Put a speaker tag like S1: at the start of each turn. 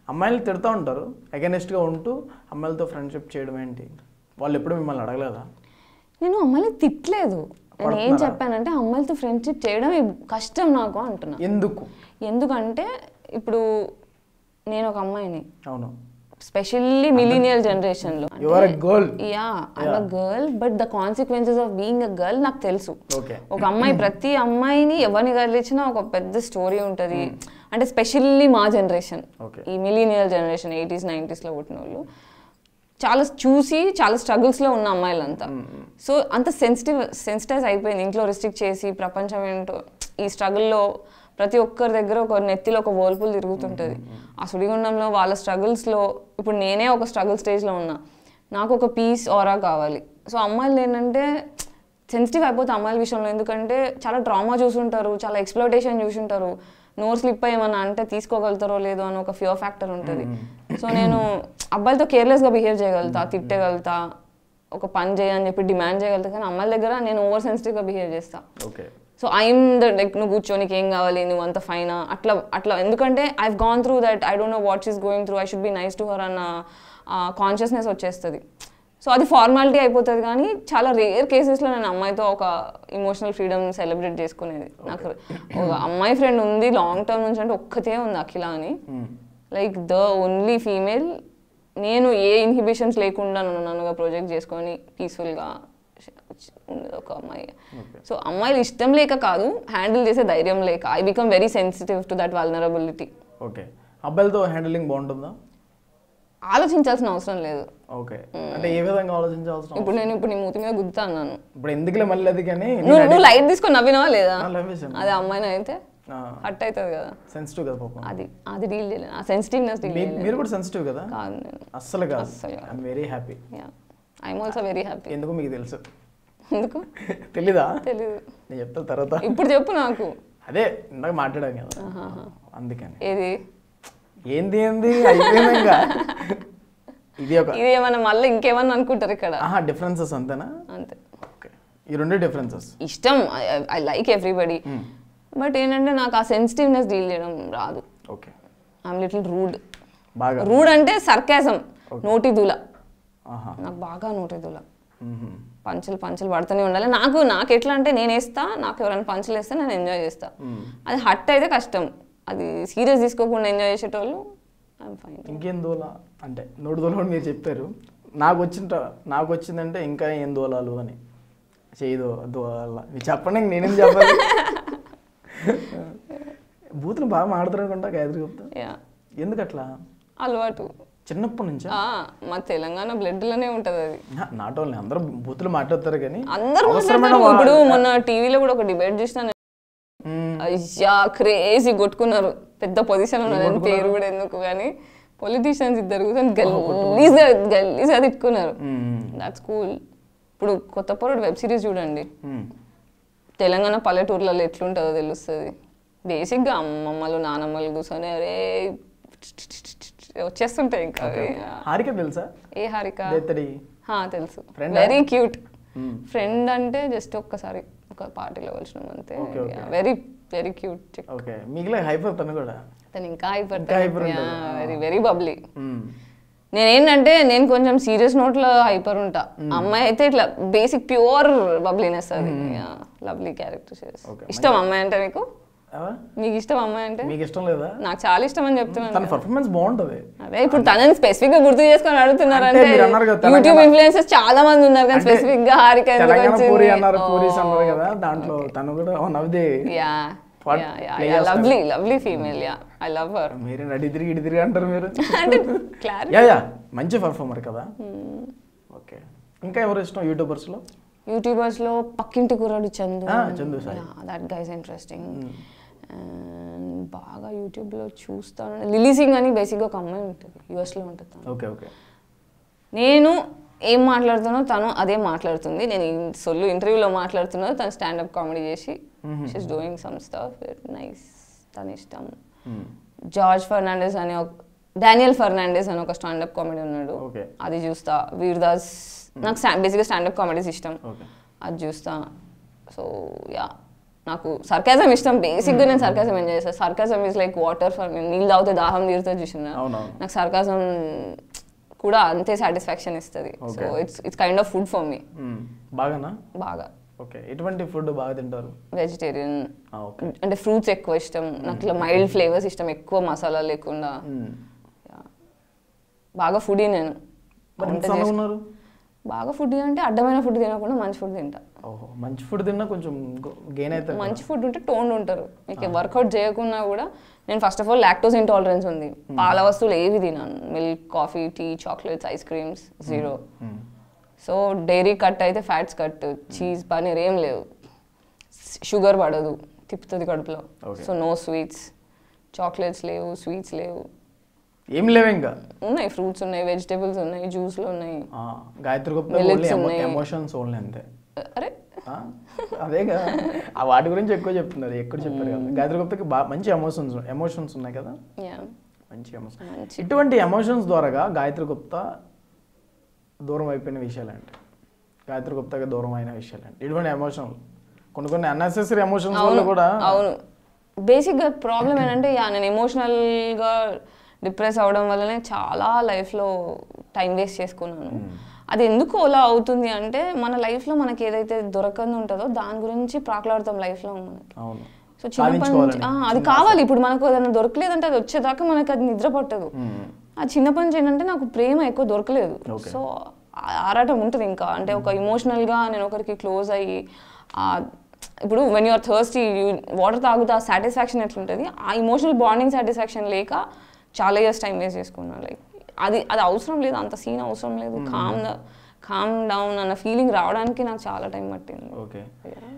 S1: అమ్మాయిలు తిడతా ఉంటారు అగెనిస్ట్గా ఉంటూ అమ్మాయిలతో ఫ్రెండ్షిప్ చేయడం ఏంటి వాళ్ళు ఎప్పుడు మిమ్మల్ని అడగలేదా
S2: నేను అమ్మాయిని తిట్టలేదు నేను ఏం
S1: పడుతున్నారా?
S2: చెప్పానంటే అమ్మాయిలతో ఫ్రెండ్షిప్ చేయడం కష్టం నాకు అంటున్నా
S1: ఎందుకు
S2: ఎందుకంటే ఇప్పుడు నేను ఒక అమ్మాయిని
S1: అవును
S2: స్పెషల్లీ మిలీనియల్ జనరేషన్లో
S1: you are a girl
S2: yeah I'm a girl but the consequences of being a girl నాకు తెలుసు
S1: ఓకే
S2: ఒక అమ్మాయి ప్రతి అమ్మాయిని ఎవరిని కదిలించినా ఒక పెద్ద స్టోరీ ఉంటుంది అంటే స్పెషల్లీ మా జనరేషన్
S1: Okay.
S2: ఈ మిలీనియల్ జనరేషన్ ఎయిటీస్ నైంటీస్లో పుట్టిన వాళ్ళు చాలా చూసి చాలా స్ట్రగుల్స్లో ఉన్న అమ్మాయిలంతా సో అంత సెన్సిటివ్ సెన్సిటైజ్ అయిపోయింది ఇంట్లో రిస్ట్రిక్ట్ చేసి ప్రపంచం ఏంటో ఈ స్ట్రగుల్లో ప్రతి ఒక్కరి దగ్గర ఒక నెత్తిలో ఒక వోల్పుల్ తిరుగుతుంటుంది ఆ సుడిగుండంలో వాళ్ళ స్ట్రగుల్స్లో ఇప్పుడు నేనే ఒక స్ట్రగుల్ స్టేజ్లో ఉన్నా నాకు ఒక పీస్ ఆరా కావాలి సో అమ్మాయిలు ఏంటంటే సెన్సిటివ్ అయిపోతే అమ్మాయిల విషయంలో ఎందుకంటే చాలా డ్రామా చూసుంటారు చాలా ఎక్స్ప్లోటేషన్ చూసుంటారు నోర్ స్లిప్ ఏమన్నా అంటే తీసుకోగలుగుతారో లేదో అని ఒక ఫ్యూర్ ఫ్యాక్టర్ ఉంటుంది సో నేను అబ్బాయిలతో కేర్లెస్గా బిహేవ్ చేయగలుగుతా తిట్టగలుగుతా ఒక పని చేయని చెప్పి డిమాండ్ చేయగలుగుతా కానీ అమ్మాయిల దగ్గర నేను ఓవర్ సెన్సిటివ్గా బిహేవ్ చేస్తా
S1: okay
S2: so I'm the like నువ్వు కూర్చో నీకు ఏం కావాలి నువ్వు అంత ఫైనా అట్లా అట్లా ఎందుకంటే I gone through that I don't know what is going through I should be nice to her అన్న కాన్షియస్నెస్ వచ్చేస్తుంది సో అది ఫార్మాలిటీ అయిపోతుంది కానీ చాలా రేర్ కేసెస్లో నేను అమ్మాయితో ఒక ఇమోషనల్ ఫ్రీడమ్ సెలబ్రేట్ చేసుకునేది నాకు ఒక అమ్మాయి ఫ్రెండ్ ఉంది లాంగ్ టర్మ్ నుంచి అంటే ఒక్కతే ఉంది అఖిల అని లైక్ ద ఓన్లీ ఫీమేల్ నేను ఏ ఇన్హిబిషన్స్ లేకుండా నన్ను నన్నుగా ప్రొజెక్ట్ చేసుకొని పీస్ఫుల్గా ఉండేది ఒక అమ్మాయి సో అమ్మాయిలు ఇష్టం లేక కాదు హ్యాండిల్ చేసే ధైర్యం లేక I become very sensitive to that vulnerability
S1: okay అబ్బాయిలతో హ్యాండిలింగ్ బాగుంటుందా
S2: ఆలోచించాల్సిన అవసరం లేదు
S1: ఓకే అంటే ఏ విధంగా ఆలోచించాల్సిన
S2: ఇప్పుడు నేను ఇప్పుడు నీ మూతి మీద గుద్దుతా అన్నాను
S1: ఇప్పుడు ఎందుకులే మళ్ళీ అది కానీ
S2: నువ్వు నువ్వు లైట్ తీసుకొని నవ్వినావా లేదా
S1: లవ్వేసాను
S2: అదే అమ్మాయిని అయితే హట్ అవుతుంది కదా
S1: సెన్సిటివ్ కదా పాపం
S2: అది అది డీల్ చేయలేదు ఆ సెన్సిటివ్నెస్ డీల్
S1: మీ-
S2: చేయలేదు
S1: మీరు కూడా సెన్సిటివ్ కదా
S2: కాదు నేను
S1: అస్సలు కాదు
S2: అస్సలు కాదు.
S1: I'm very happy
S2: I'm also very happy
S1: ఎందుకు మీకు తెలుసు
S2: ఎందుకు
S1: తెలీదా
S2: తెలీదు
S1: నేను చెప్తా తర్వాత
S2: ఇప్పుడు చెప్పు నాకు
S1: అదే ఇందాక మాట్లాడాం కదా అందుకని
S2: ఏది
S1: ఏంది ఏంది అయిపోయింది ఇంకా ఇది ఒక
S2: ఇది ఏమన్నా మళ్ళీ ఇంకేమన్నా అనుకుంటారు ఇక్కడ
S1: ఆహా డిఫరెన్సెస్ అంతేనా
S2: అంతే
S1: ఓకే ఈ రెండు డిఫరెన్సెస్
S2: ఇష్టం ఐ లైక్ ఎవ్రీబడి బట్ ఏంటంటే నాకు ఆ సెన్సిటివ్నెస్ డీల్ చేయడం రాదు
S1: ఓకే
S2: ఐఎమ్ లిటిల్ రూడ్
S1: బాగా
S2: రూడ్ అంటే సర్కాజం నోటి దూల
S1: ఆహా
S2: నాకు బాగా నోటి దూల
S1: మ్మ్.
S2: పంచులు పంచులు పడుతూనే ఉండాలి నాకు నాకు ఎట్లా అంటే నేను వేస్తా నాకు ఎవరైనా పంచులు వేస్తే నేను ఎంజాయ్ చేస్తా అది హట్ అయితే కష్టం అది సీరియస్ తీసుకోకుండా ఎంజాయ్ చేసేటోళ్ళు ఐఎమ్ ఫైన్
S1: ఇంకేం దూల అంటే నోటి దూల కూడా మీరు చెప్పారు నాకు వచ్చిన నాకు వచ్చిందంటే ఇంకా ఏం దూలాలు అని చేయి దో దూల మీరు చెప్పండి ఇంక నేనేం చెప్పాలి బూతులు బాగా మాడుతారు అనుకుంటా గాయత్రి గుప్తా
S2: యా
S1: ఎందుకు అట్లా
S2: అలవాటు
S1: చిన్నప్పటి నుంచా
S2: ఆ, మా తెలంగాణ బ్లడ్లోనే ఉంటుంది అది
S1: నాట్ ఓన్లీ అందరూ బూతులు మాట్లాడతారు కానీ
S2: అందరూ
S1: అవసరమైన
S2: మాట్లాడతారు. ఇప్పుడు
S1: వా-
S2: మొన్న టీవీలో కూడా ఒక డిబేట్ చూసిన
S1: మ్మ్.
S2: అయ్యా క్రేజీ కొట్టుకున్నారు పెద్ద పొజిషన్ ఉన్నదని పేరు కూడా ఎందుకు కానీ పొలిటీషియన్స్ ఇద్దరు కూర్చొని గల్లీస్గా గల్లీస్గా తిట్టుకున్నారు
S1: మ్మ్.
S2: దాట్స్ కూల్ ఇప్పుడు కొత్త పొరడు వెబ్ సిరీస్ చూడండి
S1: మ్మ్.
S2: తెలంగాణ పల్లెటూర్లలో ఎట్లుంటుందో తెలుస్తుంది బేసిక్గా అమ్మమ్మలు నానమ్మలు కూర్చొని అరే వచ్చేస్తుంటాయి ఇంకా అవి.
S1: హారిక తెలుసా
S2: ఏ హారిక
S1: దేత్తడి
S2: హా, తెలుసు
S1: Friend
S2: very cute
S1: hmm.
S2: Friend అంటే జస్ట్ ఒక్కసారి ఒక పార్టీలో కలిసినాం అంతే
S1: Okay, okay.
S2: Very very cute
S1: okay మీకులే హైపర్ తను కూడా
S2: తను ఇంకా హైపర్
S1: ఇంకా hyper ఉంటుంది.
S2: Very very bubbly
S1: hmm.
S2: నేనేంటంటే నేను కొంచెం సీరియస్ నోట్లో హైపర్ ఉంటా అమ్మాయి అయితే ఇట్లా బేసిక్ ప్యూర్ బబ్లీనెస్ అది లవ్లీ క్యారెక్టర్
S1: Okay,
S2: ఇష్టం అమ్మాయి అంటే మీకు
S1: ఎవరా?
S2: మీకు ఇష్టం అమ్మాయి అంటే
S1: మీకు ఇష్టం లేదా
S2: నాకు చాలా ఇష్టం అని చెప్తున్నాను
S1: తన పర్ఫార్మెన్స్ బాగుంటది
S2: అదే ఇప్పుడు తనని స్పెసిఫిక్ గా గుర్తు చేసుకొని అడుగుతున్నారు
S1: అంటే
S2: అంటే
S1: మీరు అన్నారు కదా, తెలంగాణ-
S2: యూట్యూబ్ ఇన్ఫ్లుయెన్సెస్ చాలా మంది ఉన్నారు కానీ
S1: అంటే
S2: స్పెసిఫిక్ గా హారిక ఎందుకు
S1: తెలంగాణ పూరి
S2: వచ్చింది?
S1: అన్నారు
S2: Oh.
S1: పూరీస్ అన్నారు కదా దాంట్లో తను కూడా one of the
S2: yeah
S1: What play చేస్తారు?
S2: Lovely lovely female yeah I love her
S1: మీరు అడి తిరిగి ఇడి తిరిగి అంటారు మీరు
S2: అంటే క్లారిటీ
S1: యా యా మంచి పర్ఫార్మర్ కదా ఓకే ఇంకా ఎవరు ఇష్టం యూట్యూబర్స్ లో
S2: యూట్యూబర్స్ లో పక్కింటి కుర్రాడు Chandu
S1: Ah, Chandu Sai.
S2: That guys interesting and బాగా యూట్యూబ్ లో చూస్తాను లిలీ సింగ్ అని బేసిక్ గా ఒక అమ్మాయి ఉంటుంది యుఎస్ లో ఉంటుంది తను.
S1: ఓకే ఓకే
S2: నేను ఏం మాట్లాడుతానో తను అదే మాట్లాడుతుంది నేను ఈ సొల్లు ఇంటర్వ్యూలో మాట్లాడుతున్నా తను స్టాండప్ కామెడీ చేసి she's doing some stuff nice తన ఇష్టం జార్జ్ ఫర్నాండెస్ అనే ఒక డానియల్ ఫర్నాండెస్ అని ఒక స్టాండప్ కామెడీ ఉన్నాడు
S1: Okay.
S2: అది చూస్తా వీర్దాస్ నాకు బేసిక్గా స్టాండప్ కామెడీస్ ఇష్టం
S1: ఓకే
S2: అది చూస్తా సో యా నాకు సర్కాజం ఇష్టం బేసిక్గా నేను సర్కాజం ఎంజాయ్ చేస్తాను sarcasm is like water for నీళ్ళు తాగితే దాహం తీరుతుంది చూసిన
S1: అవునవును
S2: నాకు సర్కాజం కూడా అంతే సాటిస్ఫాక్షన్ ఇస్తుంది so
S1: Okay.
S2: It's it's kind of food for me
S1: hmm. బాగానా
S2: బాగా
S1: ఓకే ఎటువంటి ఫుడ్ బాగా తింటారు
S2: వెజిటేరియన్
S1: ఆ, ఓకే
S2: అంటే ఫ్రూట్స్ ఎక్కువ ఇష్టం నాకు ఇట్లా మైల్డ్ ఫ్లేవర్స్ ఇష్టం ఎక్కువ మసాలా లేకుండా
S1: మ్మ్.
S2: Yeah. బాగా ఫుడీ నేను
S1: మరి ఇంత
S2: వంట
S1: సన్నగా
S2: చేసు-
S1: ఉన్నారు
S2: బాగా ఫుడ్ అంటే అడ్డమైన ఫుడ్ తినకుండా మంచి ఫుడ్ తింటా
S1: ఓహో మంచి ఫుడ్ తిన్నా కొంచెం గెయిన్ అవుతారు
S2: మంచి ఫుడ్ ఉంటే టోన్ ఉంటారు మీకు వర్కౌట్ చేయకున్నా కూడా నేను first of all lactose intolerance ఉంది పాల వస్తువులు ఏవి తినాను milk coffee tea chocolates ice creams zero
S1: hmm.
S2: So dairy cut అయితే ఫ్యాట్స్ కట్ చీజ్ పనీర్ ఏం లేవు షుగర్ పడదు తిప్పుతుంది కడుపులో
S1: Okay.
S2: So no sweets chocolates లేవు స్వీట్స్ లేవు
S1: ఏం లేవు ఇంకా
S2: ఉన్నాయి ఫ్రూట్స్ ఉన్నాయి వెజిటేబుల్స్ ఉన్నాయి జ్యూస్లు ఉన్నాయి
S1: ఆ, గాయత్రి గుప్తా
S2: Millets
S1: ఓన్లీ
S2: ఉన్నాయి.
S1: ఎమోషన్స్ ఓన్లీ అంతే
S2: అరే
S1: ఆ, అదే కదా ఆ వాటి గురించి ఎక్కువ చెప్తున్నారు ఎక్కువ చెప్పారు కదా గాయత్రి గుప్తకి బాగా మంచి ఎమోషన్స్ ఎమోషన్స్ ఉన్నాయి కదా
S2: యా
S1: మంచి ఎమోషన్స్
S2: మంచి
S1: ఇటువంటి ఎమోషన్స్ ద్వారాగా గాయత్రి గుప్తా దూరం అయిపోయిన విషయాలంటే గాయత్రి గుప్తాకి దూరం అయిన విషయాలంటే ఇటువంటి ఎమోషన్లు కొన్ని కొన్ని అన్నెసెసరీ ఎమోషన్స్ వల్ల
S2: అవును
S1: కూడా
S2: అవును బేసిక్గా ప్రాబ్లం ఏంటంటే యా నేను ఎమోషనల్గా డిప్రెస్ అవడం వల్లనే చాలా లైఫ్లో టైం వేస్ట్ చేసుకున్నాను అది ఎందుకు అలా అవుతుంది అంటే మన లైఫ్లో మనకి ఏదైతే దొరకంది ఉంటుందో దాని గురించి ప్రాకులాడతాం లైఫ్లో మనకి
S1: అవును
S2: సో చిన్నప్పటి నుంచి
S1: సాధించుకోవాలని.
S2: ఆ, అది కావాలి ఇప్పుడు మనకు ఏదైనా దొరకలేదంటే అది వచ్చేదాకా మనకు అది నిద్ర పట్టదు
S1: మ్మ్.
S2: ఆ చిన్నప్పటి నుంచి ఏంటంటే నాకు ప్రేమ ఎక్కువ దొరకలేదు
S1: Okay.
S2: సో ఆ ఆరాటం ఉంటుంది ఇంకా అంటే ఒక ఇమోషనల్గా నేను ఒకరికి క్లోజ్ అయ్యి ఆ ఇప్పుడు వెన్ యూఆర్ థర్స్టీ వాటర్ తాగుతా సాటిస్ఫాక్షన్ ఎట్లుంటుంది ఆ ఇమోషనల్ బాండింగ్ సాటిస్ఫాక్షన్ లేక చాలా ఇయర్స్ టైం వేస్ట్ చేసుకున్నాను లైక్ అది అది అవసరం లేదు అంత సీన్ అవసరం లేదు కామ్ కామ్ డౌన్ అన్న ఫీలింగ్ రావడానికి నాకు చాలా టైం పట్టింది
S1: ఓకే